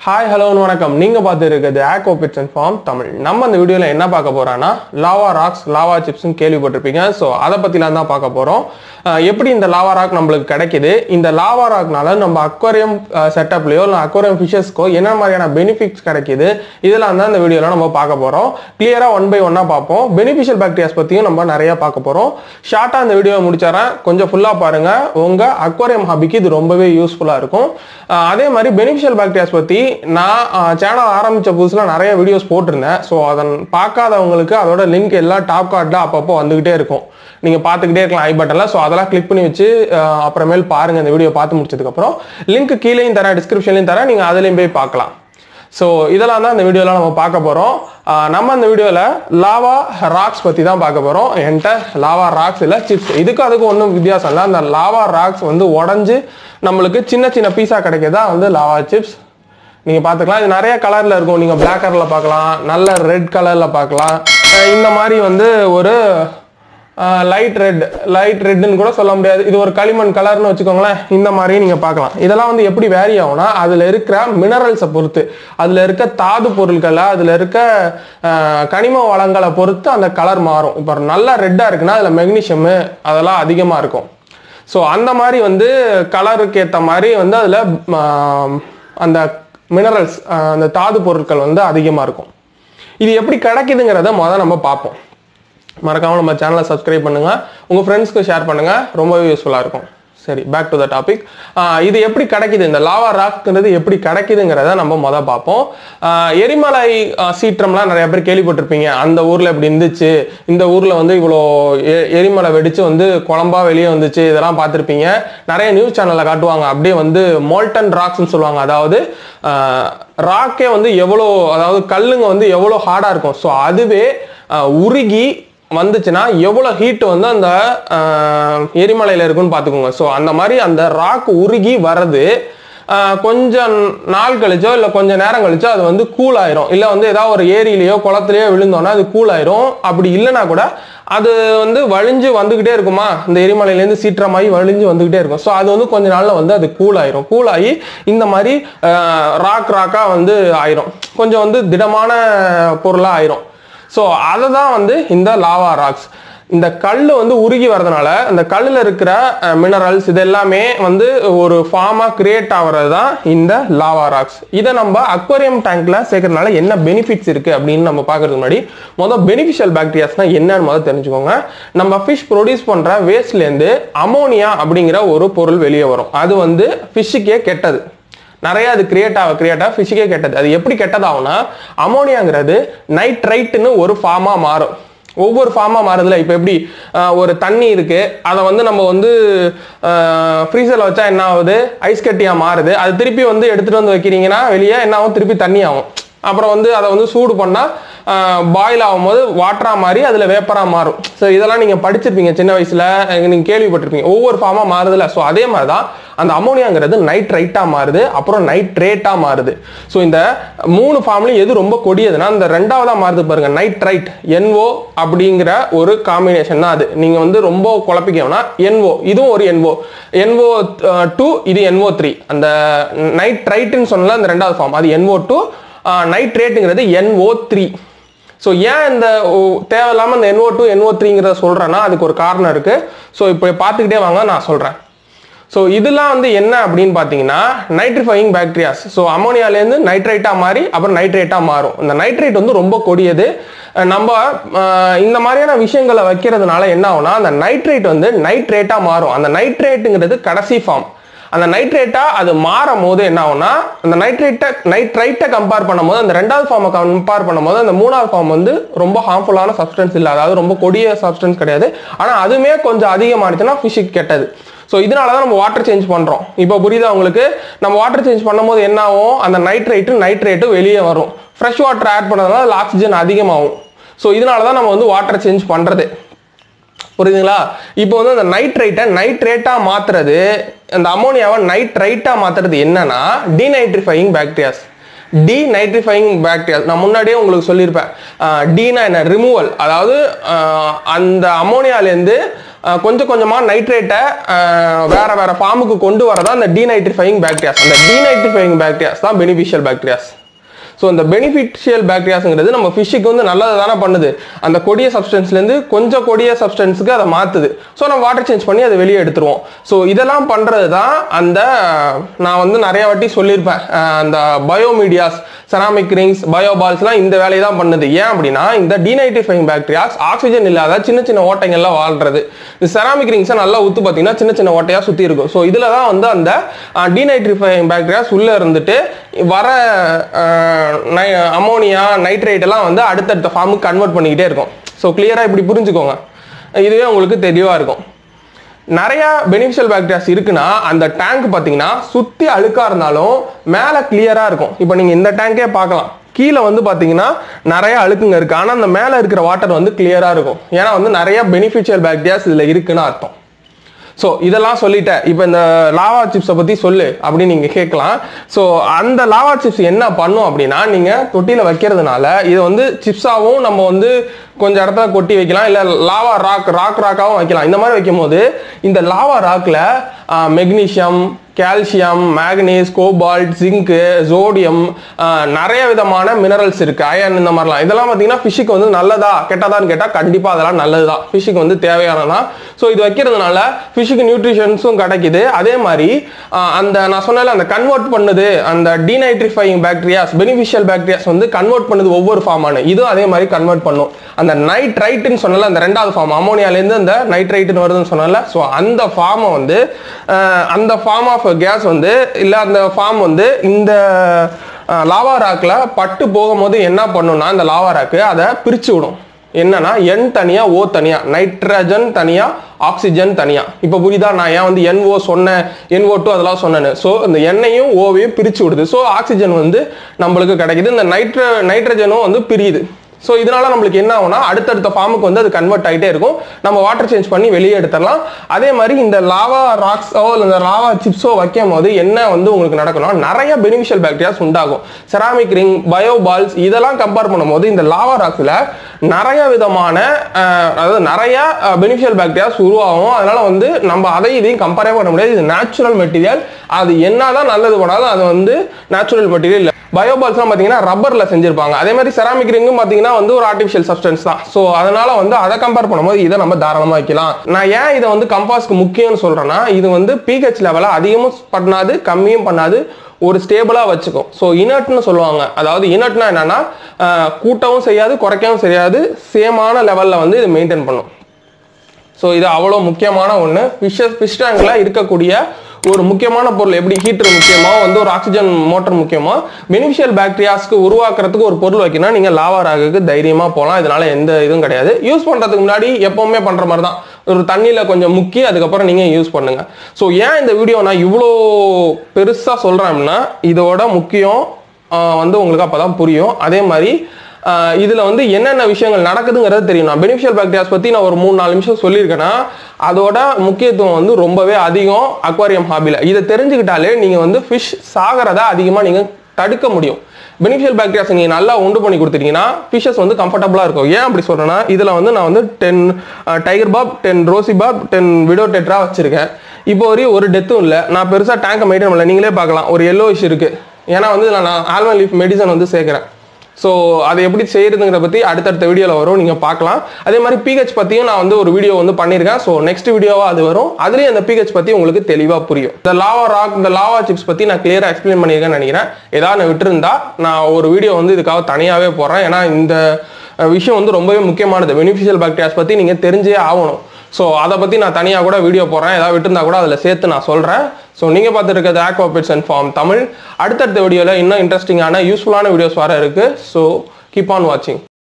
hi ஹலோன்னு வணக்கம் நீங்க பார்த்து இருக்கிறது aqua bits and farm Tamil நம்ம இந்த வீடியோல என்ன பார்க்க போறோம்னா லாவா ராக்ஸ் லாவா சிப்ஸ்னு கேள்விப்பட்டிருப்பீங்க ஸோ அதை பத்திலாம் தான் பார்க்க போறோம் அஹ் எப்படி இந்த லாவா ராக் நம்மளுக்கு கிடைக்குது இந்த லாவா ராக்னால நம்ம அக்வாரியம் செட்டப்லயோ இல்லை அக்வாரியம் ஃபிஷஸ்க்கோ என்ன மாதிரியான பெனிஃபிட்ஸ் கிடைக்குது இதெல்லாம் தான் இந்த வீடியோல நம்ம பார்க்க போறோம் கிளியரா ஒன் பை ஒன்னா பார்ப்போம் பெனிஃபிஷியல் பாக்டீரியாஸ் பத்தியும் நம்ம நிறைய பார்க்க போறோம் ஷார்ட்டா இந்த வீடியோவை முடிச்சிடறேன் கொஞ்சம் ஃபுல்லா பாருங்க உங்க அக்வாரியம் ஹாபிக்கு இது ரொம்பவே யூஸ்ஃபுல்லா இருக்கும் அஹ் அதே மாதிரி பெனிஃபிஷியல் பாக்டீரியாஸ் பத்தி நான் சேனல் ஆரம்பிச்ச புதுசுல நிறைய வீடியோஸ் போட்டிருந்தேன் ஸோ அதன் பார்க்காதவங்களுக்கு அதோட லிங்க் எல்லாம் டாப் கார்டில் அப்பப்போ வந்துகிட்டே இருக்கும் நீங்க பார்த்துக்கிட்டே இருக்கலாம் ஐ பட்டன்ல ஸோ அதெல்லாம் கிளிக் பண்ணி வச்சு அஹ் அப்புறமேல் பாருங்க இந்த வீடியோ பார்த்து முடிச்சதுக்கப்புறம் லிங்க் கீழேயும் தரேன் டிஸ்கிரிப்ஷன்லையும் தரேன் நீங்க அதுலேயும் போய் பார்க்கலாம் ஸோ இதெல்லாம் தான் இந்த வீடியோவில் நம்ம பார்க்க போகிறோம் நம்ம இந்த வீடியோவில் லாவா ராக்ஸ் பற்றி தான் பார்க்க போகிறோம் என்கிட்ட லாவா ராக்ஸ் இல்லை சிப்ஸ் இதுக்கு அதுக்கு ஒன்றும் வித்தியாசம் இல்லை அந்த லாவா ராக்ஸ் வந்து உடஞ்சி நம்மளுக்கு சின்ன சின்ன பீஸாக கிடைக்கிறதா வந்து லாவா சிப்ஸ் நீங்கள் பார்த்துக்கலாம் இது நிறைய கலரில் இருக்கும் நீங்கள் பிளாக் கலரில் பார்க்கலாம் நல்ல ரெட் கலரில் பார்க்கலாம் அஹ் இந்த மாதிரி வந்து ஒரு லைட் ரெட் லைட் ரெட்னு கூட சொல்ல முடியாது இது ஒரு களிமண் கலர்னு வச்சுக்கோங்களேன் இந்த மாதிரி நீங்கள் பார்க்கலாம் இதெல்லாம் வந்து எப்படி வேரி ஆகும்னா அதில் இருக்கிற மினரல்ஸை பொறுத்து அதில் இருக்க தாது பொருட்களை அதில் இருக்க அஹ், கனிம வளங்களை பொறுத்து அந்த கலர் மாறும் இப்போ நல்லா ரெட்டாக இருக்குன்னா அதில் மெக்னீஷியமு அதெல்லாம் அதிகமாக இருக்கும் ஸோ அந்த மாதிரி வந்து கலருக்கு ஏற்ற மாதிரி வந்து அதில் அந்த மினரல்ஸ் அந்த தாது பொருட்கள் வந்து அதிகமாக இருக்கும் இது எப்படி கிடைக்குதுங்கிறத முதல்ல நம்ம பார்ப்போம் மறக்காம நம்ம சேனலை சப்ஸ்கிரைப் பண்ணுங்க உங்க ஃப்ரெண்ட்ஸ்க்கு ஷேர் பண்ணுங்க ரொம்பவே யூஸ்ஃபுல்லா இருக்கும் சரி பேக் டு த டாபிக் இது எப்படி கிடைக்குது இந்த லாவா ராக்ங்கிறது எப்படி கிடைக்குதுங்கிறத நம்ம மொதல் பார்ப்போம் ஆஹ் எரிமலை ஆஹ் சீற்றம்லாம் நிறைய பேர் கேள்விப்பட்டிருப்பீங்க அந்த ஊர்ல இப்படி இருந்துச்சு இந்த ஊர்ல வந்து இவ்வளோ எ- எரிமலை வெடிச்சு வந்து குழம்பா வெளியே வந்துச்சு இதெல்லாம் பார்த்துருப்பீங்க நிறைய நியூஸ் சேனல்ல காட்டுவாங்க அப்படியே வந்து மோல்டன் ராக்ஸ்னு சொல்லுவாங்க அதாவது ராக்கே வந்து எவ்வளோ அதாவது கல்லுங்க வந்து எவ்வளோ ஹார்டா இருக்கும் ஸோ அதுவே ஆஹ் உருகி வந்துச்சுன்னா எவ்வளோ ஹீட் வந்து அந்த ஆஹ், எரிமலையில இருக்குன்னு பார்த்துக்கோங்க ஸோ அந்த மாதிரி அந்த ராக் உருகி வர்றது ஆஹ், கொஞ்சம் நாள் கழிச்சோ இல்லை கொஞ்சம் நேரம் கழிச்சோ அது வந்து கூல் ஆயிரும் இல்லை வந்து ஏதாவது ஒரு ஏரியிலையோ குளத்துலையோ விழுந்தோன்னா அது கூல் ஆயிரும் அப்படி இல்லைன்னா கூட அது வந்து வழிஞ்சு வந்துகிட்டே இருக்குமா இந்த எரிமலையிலேருந்து சீற்றமாகி வழிஞ்சு வந்துகிட்டே இருக்கும் ஸோ அது வந்து கொஞ்ச நாள்ல வந்து அது கூல் ஆயிரும் கூல் ஆகி இந்த மாதிரி ராக் ராக்கா வந்து ஆயிரும் கொஞ்சம் வந்து திடமான பொருளாக ஆயிரும் ஸோ அதை தான் வந்து இந்த லாவா ராக்ஸ் இந்த கல் வந்து உருகி வரதுனால அந்த கல்லில் இருக்கிற மினரல்ஸ் இது எல்லாமே வந்து ஒரு ஃபார்மாக கிரியேட் ஆகிறது தான் இந்த லாவா ராக்ஸ் இதை நம்ம அக்வாரியம் டேங்க்ல சேர்க்கறதுனால என்ன பெனிஃபிட்ஸ் இருக்கு அப்படின்னு நம்ம பார்க்கறதுக்கு முன்னாடி முதல் பெனிஃபிஷியல் பாக்டீரியாஸ்னா என்னன்னு முதல்ல தெரிஞ்சுக்கோங்க நம்ம ஃபிஷ் ப்ரொடியூஸ் பண்ற வேஸ்ட்லேருந்து அமோனியா அப்படிங்கிற ஒரு பொருள் வெளியே வரும் அது வந்து ஃபிஷ்ஷுக்கே கெட்டது நிறைய அது கிரியேட் ஆக கிரியேட் ஆக ஃபிஷிக்கே கெட்டது அது எப்படி கெட்டதாகும்னா அமோனியாங்கிறது நைட்ரைட்டுன்னு ஒரு ஃபார்மாக மாறும் ஒவ்வொரு ஃபார்மாக மாறுதுல இப்போ எப்படி ஆஹ், ஒரு தண்ணி இருக்கு அதை வந்து நம்ம வந்து ஃப்ரீசரில் வச்சா என்ன ஆகுது ஐஸ் கட்டியாக மாறுது அது திருப்பி வந்து எடுத்துட்டு வந்து வைக்கிறீங்கன்னா வெளியே என்ன ஆகும் திருப்பி தண்ணி ஆகும் அப்புறம் வந்து அதை வந்து சூடு பண்ணால் பாயில் ஆகும்போது வாட்டராக மாறி அதில் வேப்பராக மாறும் ஸோ இதெல்லாம் நீங்கள் படிச்சிருப்பீங்க சின்ன வயசில் நீங்கள் கேள்விப்பட்டிருப்பீங்க ஒவ்வொரு ஃபார்மாக மாறுதுல ஸோ அதே மாதிரி தான் அந்த அமோனியாங்கிறது நைட்ரைட்டாக மாறுது அப்புறம் நைட்ரேட்டாக மாறுது ஸோ இந்த மூணு ஃபார்ம்லையும் எது ரொம்ப கொடியதுன்னா இந்த ரெண்டாவதாக மாறுது பாருங்க நைட்ரைட் என்ஓ அப்படிங்கிற ஒரு காம்பினேஷன் தான் அது நீங்கள் வந்து ரொம்ப குழப்பிக்கணும்னா என்ஓ இதுவும் ஒரு என்ஓ என்ஓ டூ இது என்ஓ த்ரீ அந்த நைட்ரைட்டுன்னு சொன்னல அந்த ரெண்டாவது ஃபார்ம் அது என்ஓ டூ நைட்ரேட்டுங்கிறது என்ஓ த்ரீ ஸோ ஏன் இந்த ஓ- தேவையில்லாம இந்த NO2 டூ என்ஓ த்ரீங்கிறத சொல்றேன்னா அதுக்கு ஒரு காரணம் இருக்கு ஸோ இப்போ பார்த்துக்கிட்டே வாங்க நான் சொல்றேன் ஸோ இதெல்லாம் வந்து என்ன அப்படின்னு பார்த்தீங்கன்னா நைட்ரிஃபையிங் பாக்டீரியாஸ் ஸோ அமோனியாலேருந்து நைட்ரேட்டாக மாறி அப்புறம் நைட்ரேட்டாக மாறும் இந்த நைட்ரேட் வந்து ரொம்ப கொடியது அஹ் நம்ம அஹ் இந்த மாதிரியான விஷயங்களை வைக்கிறதுனால என்ன ஆகும்னா அந்த நைட்ரேட் வந்து நைட்ரேட்டாக மாறும் அந்த நைட்ரேட்டுங்கிறது கடைசி ஃபார்ம் அந்த நைட்ரேட்டா அது மாறும் போது என்ன ஆகும்னா அந்த நைட்ரேட்டை நைட்ரைட்டை கம்பேர் பண்ணும்போது அந்த ரெண்டாவது ஃபார்மை கம்பேர் பண்ணும்போது அந்த மூணாவது ஃபார்ம் வந்து ரொம்ப ஹார்ம்ஃபுல்லான சப்ஸ்டன்ஸ் இல்லை அதாவது ரொம்ப கொடிய சப்ஸ்டன்ஸ் கிடையாது ஆனால் அதுவுமே கொஞ்சம் அதிகமானுச்சுன்னா ஃபிஷ்ஷுக்கு கெட்டது ஸோ இதனால தான் நம்ம வாட்டர் சேஞ்ச் பண்ணுறோம் இப்போ புரியுதா உங்களுக்கு நம்ம வாட்டர் சேஞ்ச் பண்ணும்போது என்ன ஆகும் அந்த நைட்ரைட்டு நைட்ரேட்டு வெளியே வரும் ஃப்ரெஷ் வாட்டர் ஆட் பண்ணதுனால அதில் ஆக்சிஜன் அதிகமாகும் ஸோ இதனால தான் நம்ம வந்து வாட்டர் சேஞ்ச் பண்ணுறது புரியுதுங்களா இப்போ வந்து அந்த நைட்ரைட்டை நைட்ரேட்டா மாத்துறது அந்த அமோனியாவை நைட்ரைட்டா மாத்துறது என்னன்னா denitrifying bacterias denitrifying bacteria நான் முன்னாடியே உங்களுக்கு சொல்லியிருப்பேன் டீனா என்ன ரிமூவல் அதாவது ஆஹ், அந்த அமோனியாலேருந்து கொஞ்சம் கொஞ்சமாக நைட்ரேட்டை வேற வேற ஃபார்முக்கு கொண்டு வரதான் அந்த டீநைட்ரிஃபைங் பாக்டீரியாஸ் அந்த டீநைட்ரிஃபைங் பாக்டீரியாஸ் தான் பெனிஃபிஷியல் பாக்டீரியாஸ் ஸோ இந்த பெனிஃபிஷியல் பாக்டீரியாஸ்ங்கிறது நம்ம ஃபிஷ்ஷுக்கு வந்து நல்லது தானே பண்ணுது அந்த கொடிய சப்ஸ்டன்ஸ்லேருந்து கொஞ்சம் கொடிய சப்ஸ்டன்ஸுக்கு அதை மாற்றுது ஸோ நம்ம வாட்டர் சேஞ்ச் பண்ணி அதை வெளியே எடுத்துருவோம் ஸோ இதெல்லாம் பண்ணுறது தான் அந்த நான் வந்து நிறைய வாட்டி சொல்லியிருப்பேன் அஹ் அந்த பயோமீடியாஸ் செராமிக் ரிங்ஸ் பயோபால்ஸ்லாம் இந்த வேலையை தான் பண்ணுது ஏன் அப்படின்னா இந்த டீநைட்ரிஃபைங் பாக்டீரியாஸ் ஆக்சிஜன் இல்லாத சின்ன சின்ன ஓட்டைகள்லாம் வாழ்றது இந்த செராமிக் ரிங்ஸை நல்லா ஊத்து பார்த்தீங்கன்னா சின்ன சின்ன ஓட்டையாக சுற்றி இருக்கும் ஸோ இதில் தான் வந்து அந்த டீநைட்ரிஃபைங் பாக்டீரியாஸ் உள்ளே இருந்துட்டு வர அமோனியா நைட்ரேட் எல்லாம் வந்து அடுத்தடுத்த ஃபார்முக்கு கன்வெர்ட் பண்ணிக்கிட்டே இருக்கும் ஸோ கிளியராக இப்படி புரிஞ்சுக்கோங்க இதுவே உங்களுக்கு தெளிவாக இருக்கும் நிறைய பெனிஃபிஷியல் பாக்டீரியாஸ் இருக்குன்னா அந்த டேங்க் பார்த்தீங்கன்னா சுற்றி அழுக்காக இருந்தாலும் மேலே கிளியராக இருக்கும் இப்போ நீங்கள் இந்த டேங்கே பார்க்கலாம் கீழே வந்து பார்த்தீங்கன்னா நிறைய அழுக்குங்க இருக்கு ஆனால் அந்த மேலே இருக்கிற வாட்டர் வந்து கிளியராக இருக்கும் ஏன்னா வந்து நிறைய பெனிஃபிஷியல் பாக்டீரியாஸ் இதில் இருக்குன்னு அர்த்தம் ஸோ இதெல்லாம் சொல்லிட்டேன் இப்போ இந்த லாவா சிப்ஸை பற்றி சொல்லு அப்படின்னு நீங்கள் கேட்கலாம் ஸோ அந்த லாவா சிப்ஸ் என்ன பண்ணும் அப்படின்னா நீங்கள் தொட்டியில் வைக்கிறதுனால இதை வந்து சிப்ஸாகவும் நம்ம வந்து கொஞ்சம் இடத்துல கொட்டி வைக்கலாம் இல்லை லாவா ராக் ராக் ராக்காகவும் வைக்கலாம் இந்த மாதிரி வைக்கும் போது இந்த லாவா ராக்கில் magnesium calcium manganese cobalt zinc sodium நிறைய விதமான மினரல்ஸ் இருக்கு அயன் இந்த மாதிரிலாம் இதெல்லாம் பார்த்தீங்கன்னா ஃபிஷ்ஷுக்கு வந்து நல்லதா கெட்டதான்னு கேட்டால் கண்டிப்பாக அதெல்லாம் நல்லது தான் ஃபிஷ்ஷுக்கு வந்து தேவையானதான் ஸோ இது வைக்கிறதுனால ஃபிஷ்ஷுக்கு நியூட்ரிஷன்ஸும் கிடைக்குது அதே மாதிரி ஆஹ், அந்த நான் சொன்னல அந்த கன்வெர்ட் பண்ணுது அந்த டீநைட்ரிஃபைங் பாக்டீரியாஸ் பெனிஃபிஷியல் பாக்டீரியாஸ் வந்து கன்வெர்ட் பண்ணுது ஒவ்வொரு ஃபார்மான இதுவும் அதே மாதிரி கன்வெர்ட் பண்ணும் அந்த நைட்ரைட்டுன்னு சொன்னல அந்த ரெண்டாவது ஃபார்ம் அமோனியாலேருந்து அந்த நைட்ரைட்டுன்னு வருதுன்னு சொன்னல ஸோ அந்த ஃபார்மை வந்து ஆஹ், அந்த ஃபார்ம் ஆஃப் கேஸ் வந்து இல்லை அந்த ஃபார்ம் வந்து இந்த லாவா ராக்கில் பட்டு போகும்போது என்ன பண்ணும்னா இந்த லாவா ராக்கு அதை பிரிச்சு விடும் என்னன்னா என் தனியா ஓ தனியா நைட்ரஜன் தனியா ஆக்சிஜன் தனியா இப்போ புரியுதா நான் ஏன் வந்து NO சொன்னேன் NO டூ அதெல்லாம் சொன்னேன்னு ஸோ இந்த எண்ணெயும் ஓவையும் பிரிச்சு விடுது ஸோ ஆக்சிஜன் வந்து நம்மளுக்கு கிடைக்குது இந்த நைட்ர நைட்ரஜனும் வந்து பிரியுது ஸோ இதனால நம்மளுக்கு என்ன ஆகும்னா அடுத்தடுத்த ஃபார்முக்கு வந்து அது கன்வெர்ட் ஆகிட்டே இருக்கும் நம்ம வாட்டர் சேஞ்ச் பண்ணி வெளியே எடுத்துடலாம் அதே மாதிரி இந்த லாவா ராக்ஸோ இல்லை இந்த லாவா சிப்ஸோ வைக்கும் போது என்ன வந்து உங்களுக்கு நடக்கும்னா நிறைய பெனிஃபிஷியல் பாக்டீரியாஸ் உண்டாகும் செராமிக் ரிங் பயோபால்ஸ் இதெல்லாம் கம்பேர் பண்ணும்போது இந்த லாவா ராக்ஸில் நிறைய விதமான அஹ், அதாவது நிறைய பெனிஃபிஷியல் பாக்டீரியாஸ் உருவாகும் அதனால வந்து நம்ம அதை இதையும் கம்பேரே பண்ண முடியாது இது நேச்சுரல் மெட்டீரியல் அது என்னதான் நல்லது பண்ணாலும் அது வந்து நேச்சுரல் மெட்டீரியல் பயோபால்ஸ்லாம் பார்த்தீங்கன்னா ரப்பரில் செஞ்சிருப்பாங்க அதே மாதிரி செராமிக் ரிங்கும் பார்த்தீங்கன்னா வந்து ஒரு ஆர்டிஃபிஷியல் சப்ஸ்டன்ஸ் தான் ஸோ அதனால வந்து அதை கம்பேர் பண்ணும்போது இதை நம்ம தாராளமாக வைக்கலாம் நான் ஏன் இதை வந்து கம்பாஸ்க்கு முக்கியம்னு சொல்றேன்னா இது வந்து பிஹெச் லெவலை அதிகமும் பண்ணாது கம்மியும் பண்ணாது ஒரு ஸ்டேபிளாக வச்சுக்கும் ஸோ இனர்ட்னு சொல்லுவாங்க அதாவது இனர்ட்னா என்னன்னா அஹ், கூட்டவும் செய்யாது குறைக்கவும் செய்யாது சேமான லெவலில் வந்து இது மெயின்டைன் பண்ணும் ஸோ இது அவ்வளோ முக்கியமான ஒன்று ஃபிஷ்ஷஸ் ஃபிஷ் டேங்கில் இருக்கக்கூடிய ஒரு முக்கியமான பொருள் எப்படி ஹீட்டர் முக்கியமோ வந்து ஒரு ஆக்சிஜன் மோட்டர் முக்கியமோ பெனிஃபிஷியல் பாக்டீரியாஸ்க்கு உருவாக்குறதுக்கு ஒரு பொருள் வைக்கணும் நீங்கள் லாவா ராகுக்கு தைரியமாக போகலாம் இதனால எந்த இதுவும் கிடையாது யூஸ் பண்ணுறதுக்கு முன்னாடி எப்போவுமே பண்ணுற மாதிரி தான் ஒரு தண்ணியில் கொஞ்சம் முக்கி அதுக்கப்புறம் நீங்கள் யூஸ் பண்ணுங்க ஸோ ஏன் இந்த வீடியோ நான் இவ்வளோ பெருசாக சொல்கிறேன் அப்படின்னா இதோட முக்கியம் ஆஹ் வந்து உங்களுக்கு அப்போ தான் புரியும் அதே மாதிரி ஆஹ் இதுல வந்து என்னென்ன விஷயங்கள் நடக்குதுங்கிறது தெரியும் நான் பெனிஃபிஷியல் பாக்டீரியாஸ் பத்தி நான் ஒரு மூணு நாலு நிமிஷம் சொல்லியிருக்கேன்னா அதோட முக்கியத்துவம் வந்து ரொம்பவே அதிகம் அக்வாரியம் ஹாபில இதை தெரிஞ்சுக்கிட்டாலே நீங்க வந்து ஃபிஷ் சாகிறத அதிகமா நீங்க தடுக்க முடியும் பெனிஃபிஷியல் பாக்டீரியாஸ் நீங்க நல்லா உண்டு பண்ணி கொடுத்துட்டீங்கன்னா ஃபிஷஸ் வந்து கம்ஃபர்டபுளா இருக்கும் ஏன் அப்படி சொல்றேன்னா இதுல வந்து நான் வந்து ten tiger pop ten Rousey pop ten widow tetra வச்சிருக்கேன் இப்போ வரையும் ஒரு டெத்தும் இல்லை நான் பெருசா டேங்கை மெயின்டைன் பண்ணல நீங்களே பார்க்கலாம் ஒரு எல்லோ இஷ் இருக்கு ஏன்னா வந்து இதுல நான் ஆல்வன் லீஃப் மெடிசன் வந்து சேர்க்கிறேன் ஸோ அதை எப்படி செய்யறதுங்கிறத பற்றி அடுத்தடுத்த வீடியோவில் வரும் நீங்கள் பார்க்கலாம் அதே மாதிரி பிஹெச் பற்றியும் நான் வந்து ஒரு வீடியோ வந்து பண்ணியிருக்கேன் ஸோ நெக்ஸ்ட் வீடியோவாக அது வரும் அதுலேயும் அந்த பிஹெச் பற்றி உங்களுக்கு தெளிவாக புரியும் இந்த லாவா ராக் இந்த லாவா சிப்ஸ் பற்றி நான் கிளியராக எக்ஸ்பிளைன் பண்ணியிருக்கேன்னு நினைக்கிறேன் ஏதாவது நான் விட்டுருந்தா நான் ஒரு வீடியோ வந்து இதுக்காக தனியாகவே போடுறேன் ஏன்னா இந்த அஹ், விஷயம் வந்து ரொம்பவே முக்கியமானது பெனிஃபிஷியல் பாக்டீரியாஸ் பற்றி நீங்கள் தெரிஞ்சே ஆகணும் ஸோ அதை பற்றி நான் தனியாக கூட வீடியோ போடுறேன் ஏதாவது விட்டுருந்தா கூட அதில் சேர்த்து நான் சொல்கிறேன் ஸோ நீங்கள் பார்த்துட்டு இருக்கிறது ஆக்வாபிட்ஸ் அண்ட் ஃபார்ம் தமிழ் அடுத்தடுத்த வீடியோவில் இன்னும் இன்ட்ரெஸ்டிங்கான யூஸ்ஃபுல்லான வீடியோஸ் வர இருக்குது ஸோ கீப் ஆன் வாட்சிங்